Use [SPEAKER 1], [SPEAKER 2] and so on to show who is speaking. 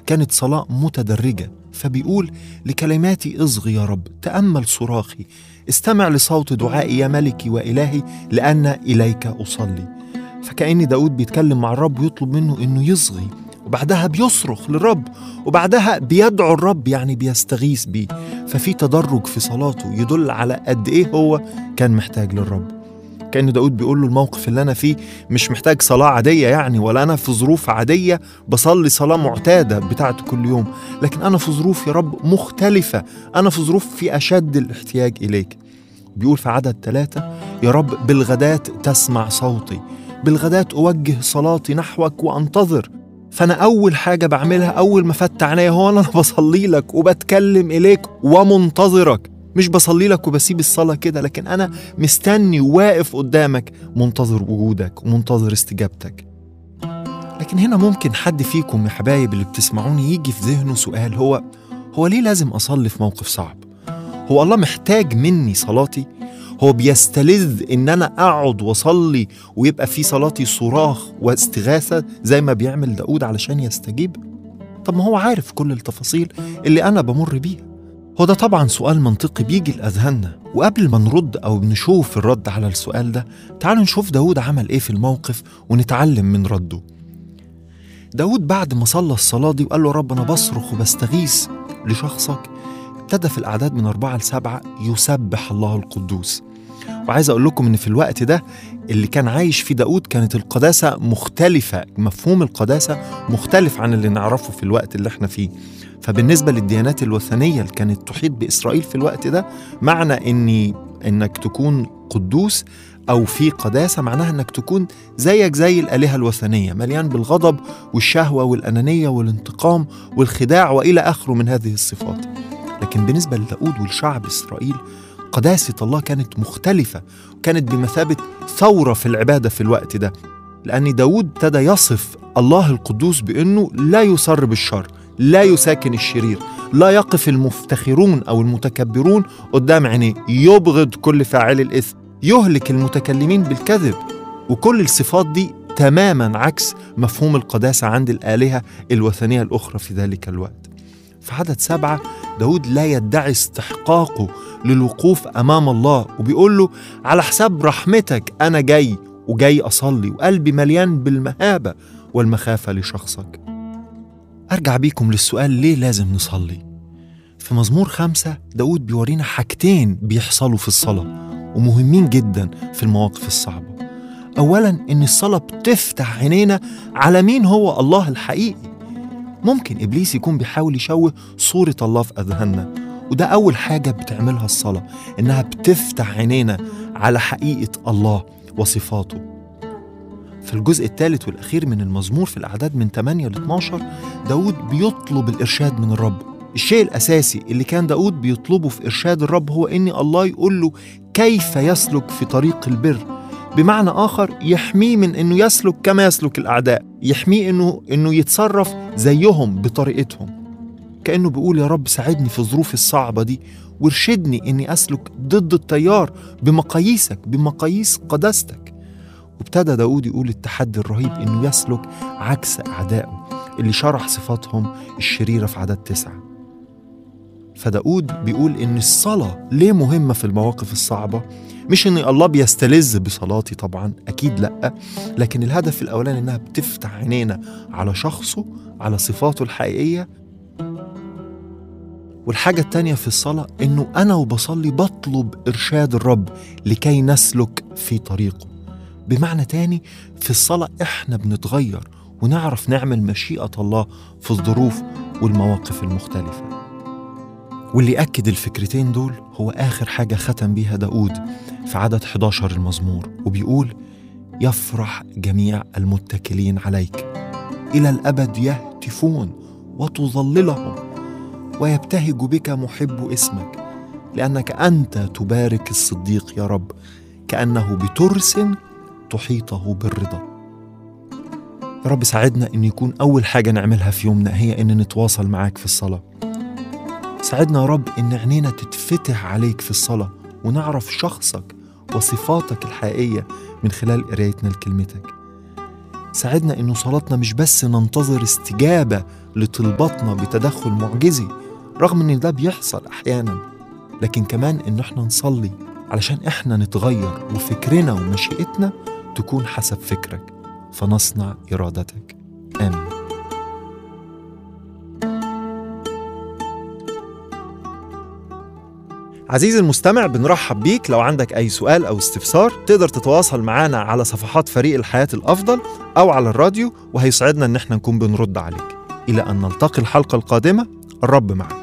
[SPEAKER 1] كانت صلاة متدرجة فبيقول لكلماتي اصغي يا رب تأمل صراخي استمع لصوت دعائي يا ملكي وإلهي لأن إليك أصلي فكأن داود بيتكلم مع الرب ويطلب منه إنه يصغي وبعدها بيصرخ للرب وبعدها بيدعو الرب يعني بيستغيث بيه ففي تدرج في صلاته يدل على قد إيه هو كان محتاج للرب كأن داود بيقول له الموقف اللي أنا فيه مش محتاج صلاة عادية يعني ولا أنا في ظروف عادية بصلي صلاة معتادة بتاعت كل يوم لكن أنا في ظروف يا رب مختلفة أنا في ظروف في أشد الاحتياج إليك بيقول في عدد ثلاثة يا رب بالغداة تسمع صوتي بالغداة أوجه صلاتي نحوك وأنتظر فأنا أول حاجة بعملها أول ما فتح عينيا هو أنا بصلي لك وبتكلم إليك ومنتظرك مش بصلي لك وبسيب الصلاة كده لكن أنا مستني واقف قدامك منتظر وجودك ومنتظر استجابتك لكن هنا ممكن حد فيكم يا حبايب اللي بتسمعوني يجي في ذهنه سؤال هو هو ليه لازم أصلي في موقف صعب؟ هو الله محتاج مني صلاتي؟ هو بيستلذ ان انا اقعد واصلي ويبقى في صلاتي صراخ واستغاثه زي ما بيعمل داود علشان يستجيب طب ما هو عارف كل التفاصيل اللي انا بمر بيها هو ده طبعا سؤال منطقي بيجي لأذهاننا وقبل ما نرد أو نشوف الرد على السؤال ده تعالوا نشوف داود عمل إيه في الموقف ونتعلم من رده داود بعد ما صلى الصلاة دي وقال له رب أنا بصرخ وبستغيث لشخصك ابتدى في الأعداد من أربعة لسبعة يسبح الله القدوس وعايز أقول لكم إن في الوقت ده اللي كان عايش فيه داود كانت القداسة مختلفة مفهوم القداسة مختلف عن اللي نعرفه في الوقت اللي احنا فيه فبالنسبة للديانات الوثنية اللي كانت تحيط بإسرائيل في الوقت ده معنى إني إنك تكون قدوس أو في قداسة معناها إنك تكون زيك زي الآلهة الوثنية مليان بالغضب والشهوة والأنانية والانتقام والخداع وإلى آخره من هذه الصفات لكن بالنسبة لداود والشعب إسرائيل قداسة الله كانت مختلفة وكانت بمثابة ثورة في العبادة في الوقت ده لأن داود ابتدى يصف الله القدوس بأنه لا يصر بالشر لا يساكن الشرير لا يقف المفتخرون أو المتكبرون قدام عينيه يبغض كل فاعل الإثم يهلك المتكلمين بالكذب وكل الصفات دي تماما عكس مفهوم القداسة عند الآلهة الوثنية الأخرى في ذلك الوقت في عدد سبعة داود لا يدعي استحقاقه للوقوف أمام الله وبيقول له على حساب رحمتك أنا جاي وجاي أصلي وقلبي مليان بالمهابة والمخافة لشخصك أرجع بيكم للسؤال ليه لازم نصلي في مزمور خمسة داود بيورينا حاجتين بيحصلوا في الصلاة ومهمين جدا في المواقف الصعبة أولا إن الصلاة بتفتح عينينا على مين هو الله الحقيقي ممكن إبليس يكون بيحاول يشوه صورة الله في أذهاننا وده أول حاجة بتعملها الصلاة إنها بتفتح عينينا على حقيقة الله وصفاته في الجزء الثالث والأخير من المزمور في الأعداد من 8 ل 12 داود بيطلب الإرشاد من الرب الشيء الأساسي اللي كان داود بيطلبه في إرشاد الرب هو إن الله يقول له كيف يسلك في طريق البر بمعنى آخر يحميه من إنه يسلك كما يسلك الأعداء يحميه إنه إنه يتصرف زيهم بطريقتهم كأنه بيقول يا رب ساعدني في الظروف الصعبة دي وارشدني إني أسلك ضد التيار بمقاييسك بمقاييس قداستك وابتدى داود يقول التحدي الرهيب إنه يسلك عكس أعدائه اللي شرح صفاتهم الشريرة في عدد تسعة فداود بيقول إن الصلاة ليه مهمة في المواقف الصعبة مش إن الله بيستلذ بصلاتي طبعا أكيد لأ لكن الهدف الأولاني إنها بتفتح عينينا على شخصه على صفاته الحقيقية والحاجة التانية في الصلاة إنه أنا وبصلي بطلب إرشاد الرب لكي نسلك في طريقه بمعنى تاني في الصلاة إحنا بنتغير ونعرف نعمل مشيئة الله في الظروف والمواقف المختلفة واللي أكد الفكرتين دول هو آخر حاجة ختم بيها داود في عدد 11 المزمور وبيقول يفرح جميع المتكلين عليك إلى الأبد يهتفون وتظللهم ويبتهج بك محب اسمك لأنك أنت تبارك الصديق يا رب كأنه بترس تحيطه بالرضا يا رب ساعدنا ان يكون اول حاجه نعملها في يومنا هي ان نتواصل معاك في الصلاه ساعدنا يا رب ان عينينا تتفتح عليك في الصلاه ونعرف شخصك وصفاتك الحقيقيه من خلال قرايتنا لكلمتك ساعدنا إنه صلاتنا مش بس ننتظر استجابة لطلباتنا بتدخل معجزي رغم إن ده بيحصل أحيانا لكن كمان إن إحنا نصلي علشان إحنا نتغير وفكرنا ومشيئتنا تكون حسب فكرك فنصنع إرادتك آمين عزيزي المستمع بنرحب بيك لو عندك أي سؤال أو استفسار تقدر تتواصل معنا على صفحات فريق الحياة الأفضل أو على الراديو وهيسعدنا إن احنا نكون بنرد عليك إلى أن نلتقي الحلقة القادمة الرب معك